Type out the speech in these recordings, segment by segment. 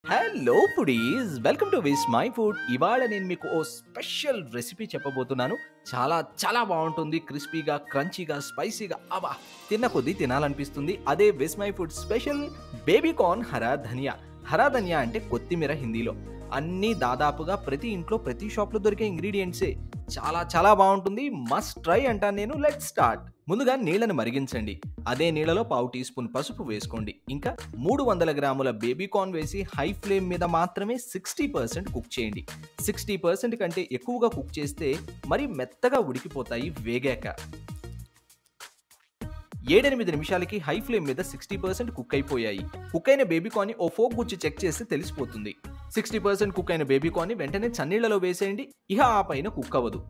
hello foodies welcome to Vismai food ఇవాళ నేను మీకు ఓ స్పెషల్ రెసిపీ చెప్పబోతున్నాను చాలా చాలా బాగుంటుంది క్రిస్పీగా క్రంచీగా స్పైసీగా అబా తిన్న కొద్దీ తినాలనిపిస్తుంది అదే Vismai food special baby corn hara dhaniya hara dhaniya అంటే కొత్తిమీర హిందీలో అన్నీ దాదాపుగా ప్రతి ఇంట్లో ప్రతి షాప్లో దొరికే ఇంగ్రీడియంట్సే చాలా చాలా బాగుంటుంది మస్ట్ ట్రై అంటాను నేను లెట్ స్టార్ట్ ముందుగా నీళ్ళని మరిగించండి అదే నీళ్ళలో పావు టీ స్పూన్ పసుపు వేసుకోండి ఇంకా మూడు వందల గ్రాముల బేబీ కార్న్ వేసి హై ఫ్లేమ్ మీద మాత్రమే సిక్స్టీ పర్సెంట్ కుక్ చేయండి సిక్స్టీ పర్సెంట్ కంటే ఎక్కువగా కుక్ చేస్తే మరి మెత్తగా ఉడికిపోతాయి వేగాక ఏడెనిమిది నిమిషాలకి హై ఫ్లేమ్ మీద సిక్స్టీ పర్సెంట్ కుక్ అయిపోయాయి కుక్ అయిన బేబీ కార్న్ ఓ ఫోక్ గుచ్చి చెక్ చేస్తే తెలిసిపోతుంది సిక్స్టీ పర్సెంట్ కుక్ అయిన బేబీ కార్న్ వెంటనే చన్నీళ్లలో వేసేయండి ఇహ ఆ పైన కుక్ అవ్వదు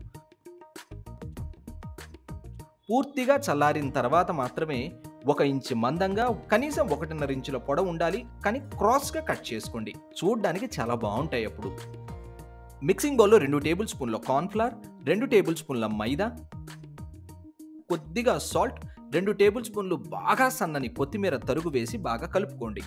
పూర్తిగా చల్లారిన తర్వాత మాత్రమే ఒక ఇంచు మందంగా కనీసం ఒకటిన్నర ఇంచుల పొడవు ఉండాలి కానీ క్రాస్గా కట్ చేసుకోండి చూడ్డానికి చాలా బాగుంటాయి అప్పుడు మిక్సింగ్ బౌల్లో రెండు టేబుల్ స్పూన్ల కార్న్ఫ్లవర్ రెండు టేబుల్ స్పూన్ల మైదా కొద్దిగా సాల్ట్ రెండు టేబుల్ స్పూన్లు బాగా సన్నని కొత్తిమీర తరుగు వేసి బాగా కలుపుకోండి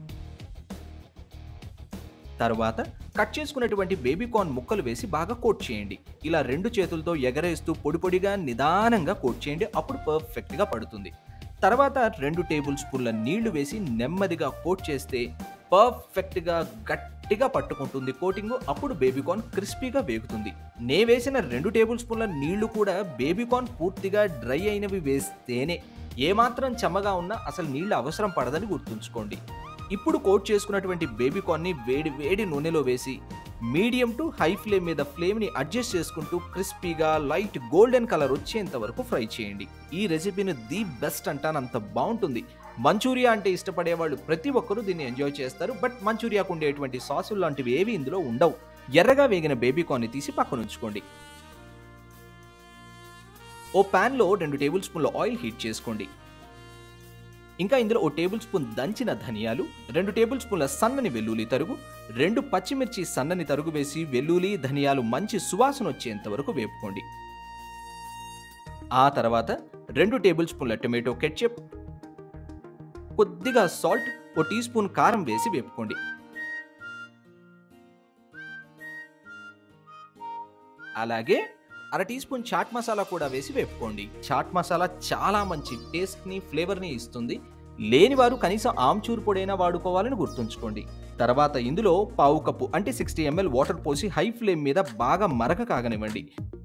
తర్వాత కట్ చేసుకున్నటువంటి బేబీ కార్న్ ముక్కలు వేసి బాగా కోట్ చేయండి ఇలా రెండు చేతులతో ఎగరేస్తూ పొడి పొడిగా నిదానంగా కోట్ చేయండి అప్పుడు పర్ఫెక్ట్గా పడుతుంది తర్వాత రెండు టేబుల్ స్పూన్ల నీళ్లు వేసి నెమ్మదిగా కోట్ చేస్తే పర్ఫెక్ట్గా గట్టిగా పట్టుకుంటుంది కోటింగ్ అప్పుడు బేబీకార్న్ క్రిస్పీగా వేగుతుంది నే వేసిన రెండు టేబుల్ స్పూన్ల నీళ్లు కూడా బేబీకార్న్ పూర్తిగా డ్రై అయినవి వేస్తేనే ఏమాత్రం చెమ్మగా ఉన్నా అసలు నీళ్ళు అవసరం పడదని గుర్తుంచుకోండి ఇప్పుడు కోట్ చేసుకున్నటువంటి బేబీకార్న్ని వేడి వేడి నూనెలో వేసి మీడియం టు హై ఫ్లేమ్ మీద ఫ్లేమ్ని అడ్జస్ట్ చేసుకుంటూ క్రిస్పీగా లైట్ గోల్డెన్ కలర్ వచ్చేంత వరకు ఫ్రై చేయండి ఈ రెసిపీని ది బెస్ట్ అంటానంత బాగుంటుంది మంచూరియా అంటే ఇష్టపడే వాళ్ళు ప్రతి ఒక్కరూ దీన్ని ఎంజాయ్ చేస్తారు బట్ మంచూరియాకు ఉండేటువంటి సాసులు లాంటివి ఏవి ఇందులో ఉండవు ఎర్రగా వేగిన బేబీకార్న్ని తీసి పక్కన ఉంచుకోండి ఓ ప్యాన్లో రెండు టేబుల్ స్పూన్ల ఆయిల్ హీట్ చేసుకోండి ఇంకా ఇందులో ఓ టేబుల్ స్పూన్ దంచిన ధనియాలు రెండు టేబుల్ స్పూన్ల సన్నని వెల్లుల్లి తరుగు రెండు పచ్చిమిర్చి సన్నని తరుగు వేసి వెల్లుల్లి ధనియాలు మంచి సువాసన వచ్చేంత వరకు వేపుకోండి ఆ తర్వాత రెండు టేబుల్ స్పూన్ల టొమాటో కెట్చప్ కొద్దిగా సాల్ట్ ఓ టీ స్పూన్ కారం వేసి వేపుకోండి అలాగే అర టీ స్పూన్ చాట్ మసాలా కూడా వేసి వేపుకోండి చాట్ మసాలా చాలా మంచి టేస్ట్ని ఫ్లేవర్ని ఇస్తుంది లేని వారు కనీసం ఆమ్చూర్ పొడైనా వాడుకోవాలని గుర్తుంచుకోండి తర్వాత ఇందులో పావు కప్పు అంటే సిక్స్టీ ఎంఎల్ వాటర్ పోసి హై ఫ్లేమ్ మీద బాగా మరక కాగనివ్వండి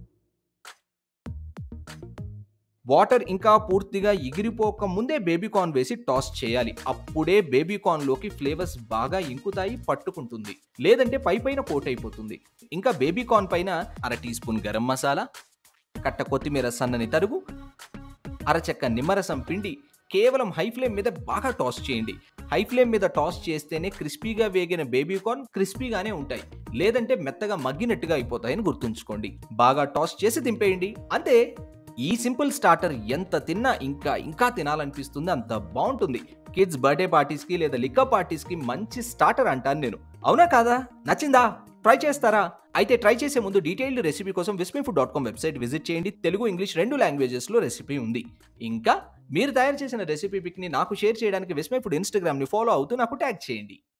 వాటర్ ఇంకా పూర్తిగా ఎగిరిపోక ముందే బేబీ కార్న్ వేసి టాస్ చేయాలి అప్పుడే బేబీ కార్న్లోకి ఫ్లేవర్స్ బాగా ఇంకుతాయి పట్టుకుంటుంది లేదంటే పై పైన కోట్ అయిపోతుంది ఇంకా బేబీ కార్న్ పైన అర టీ స్పూన్ గరం మసాలా కట్ట కొత్తిమీర సన్నని తరుగు అరచెక్క నిమ్మరసం పిండి కేవలం హై ఫ్లేమ్ మీద బాగా టాస్ చేయండి హై ఫ్లేమ్ మీద టాస్ చేస్తేనే క్రిస్పీగా వేగిన బేబీ కార్న్ క్రిస్పీగానే ఉంటాయి లేదంటే మెత్తగా మగ్గినట్టుగా అయిపోతాయని గుర్తుంచుకోండి బాగా టాస్ చేసి దింపేయండి అంతే ఈ సింపుల్ స్టార్టర్ ఎంత తిన్నా ఇంకా ఇంకా తినాలనిపిస్తుంది అంత బాగుంటుంది కిడ్స్ బర్త్డే పార్టీస్కి లేదా లిక్క పార్టీస్కి మంచి స్టార్టర్ అంటాను నేను అవునా కాదా నచ్చిందా ట్రై చేస్తారా అయితే ట్రై చేసే ముందు డీటెయిల్డ్ రెసిపీ కోసం Vismai food dot com website visit చేయండి తెలుగు ఇంగ్లీష్ రెండు లాంగ్వేజెస్లో రెసిపీ ఉంది ఇంకా మీరు తయారు చేసిన రెసిపీ పిక్ని నాకు షేర్ చేయడానికి విస్మై ఫుడ్ ఇన్స్టాగ్రామ్ని ఫాలో అవుతూ నాకు ట్యాగ్ చేయండి